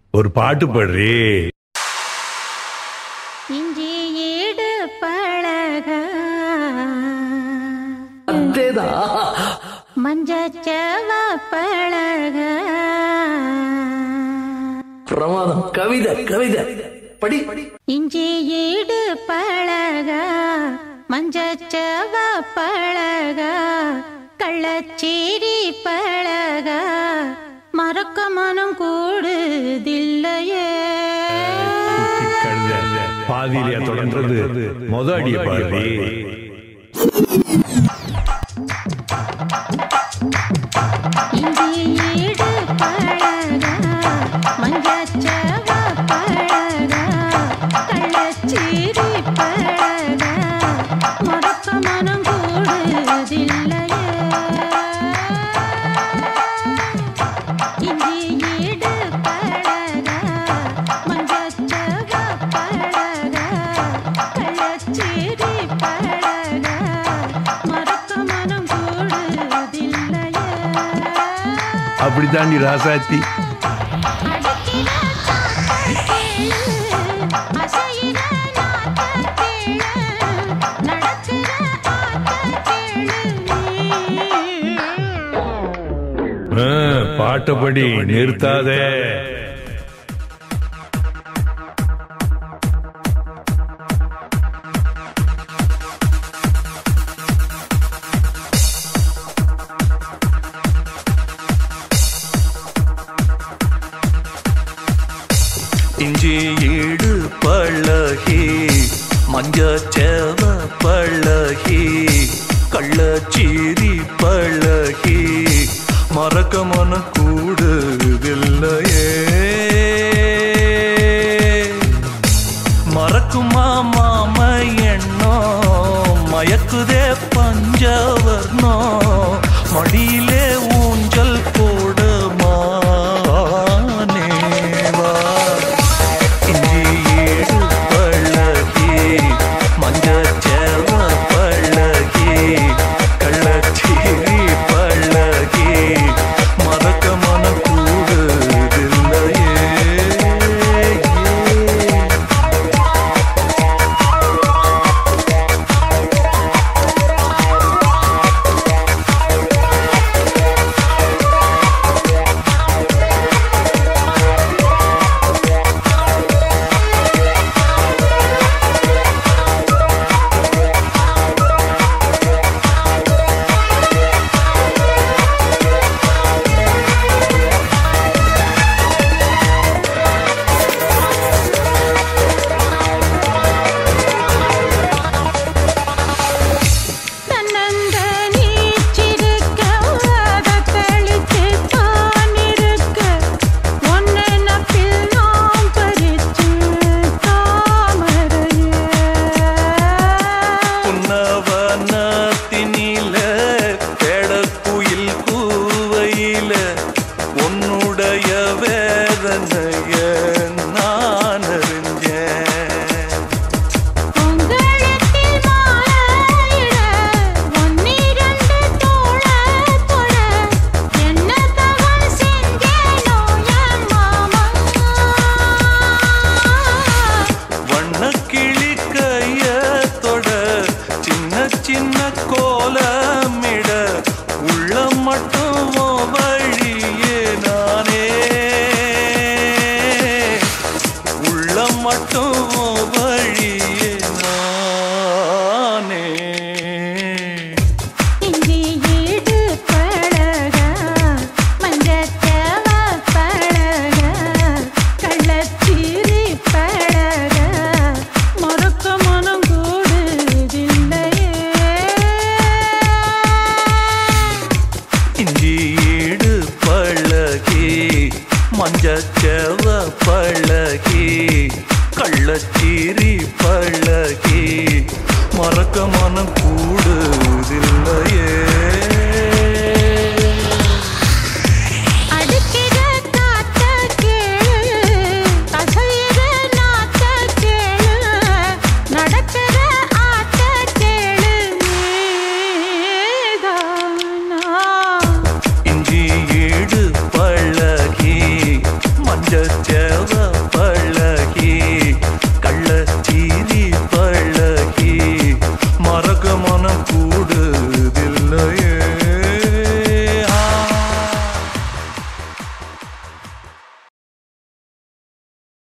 ஒரு பாட்டு பாடுறே இஞ்சி ஈடு பழக மஞ்சச்சவ பழக பிரமாதம் கவிதை கவிதை படி இஞ்சி ஈடு பழக மஞ்சச்சவ பழக கள்ளச்சீரி பழக மறக்க மனம் கூடுதில்லையே கழுத பாதியிலையா தொடர்ந்தது மொத அடிய பாடுறே இஞ்சி ஈடு பழக மஞ்சச்சவ பழக கள்ளச்சீரி பழக மறக்க மனம் கூடுதில்லையே இஞ்சி ஈடு பழக மஞ்சச்சவ பழக கள்ளச்சீரி பழக மறக்க மனம் கூடுதில்லையே அப்படி தாண்டி ராசாத்தி அடிக்கிற காத்தேளு, அசையிற நாத்தேளு, நடக்கிற ஆத்தேளு. ஆ, பாட்டப்படி நிறுத்தாதே இஞ்சி ஈடு பழகி மஞ்சச்சேவ பழகி கள்ளச்சீரி பழகி மறக்க மன கூடுதில்லையே மறக்குமா மாம எண்ணோ மயக்குதே பஞ்சவர்ணோ மடியிலே ஊஞ்சல் போட மானேவா இஞ்சி ஈடு பழகி மஞ்சச்சேவ பழகி கள்ளச்சீரி பழகி மறக்க மன கூடுதில்லையே தன்னந்த நீச்சிருக்க, அத தெளிச்சு தான் இருக்க. ஒன்னு நப்பில் நாம் பறிச்சு தாமரையே. புன்னவனத்தினில தேடக்குயில் கூவையில உன்னுடைய வேதனைய நான் அறிஞ்சேன் உங்களத்தில் மாலையிட, ஒன்னிரண்டு தோழத் தொட, என்ன தவம் செஞ்சேனோ என் மாமா வண்ணக்கிளி கைய தொட சின்ன சின்ன கோலமிட உள்ள மட்டும் உன் வழியே நானே உள்ள மட்டும் உன் வழியே நானே இஞ்சி ஈடு பழக மஞ்சச்சவ பழக கள்ளச்சீரி பழக மறக்க மனம் கூடுதில்லையே இஞ்சி ஈடு பழகி மஞ்சச்செவ பழகி கள்ளச்சீரி பழகி மறக்க மனம் கூடுதில்லையே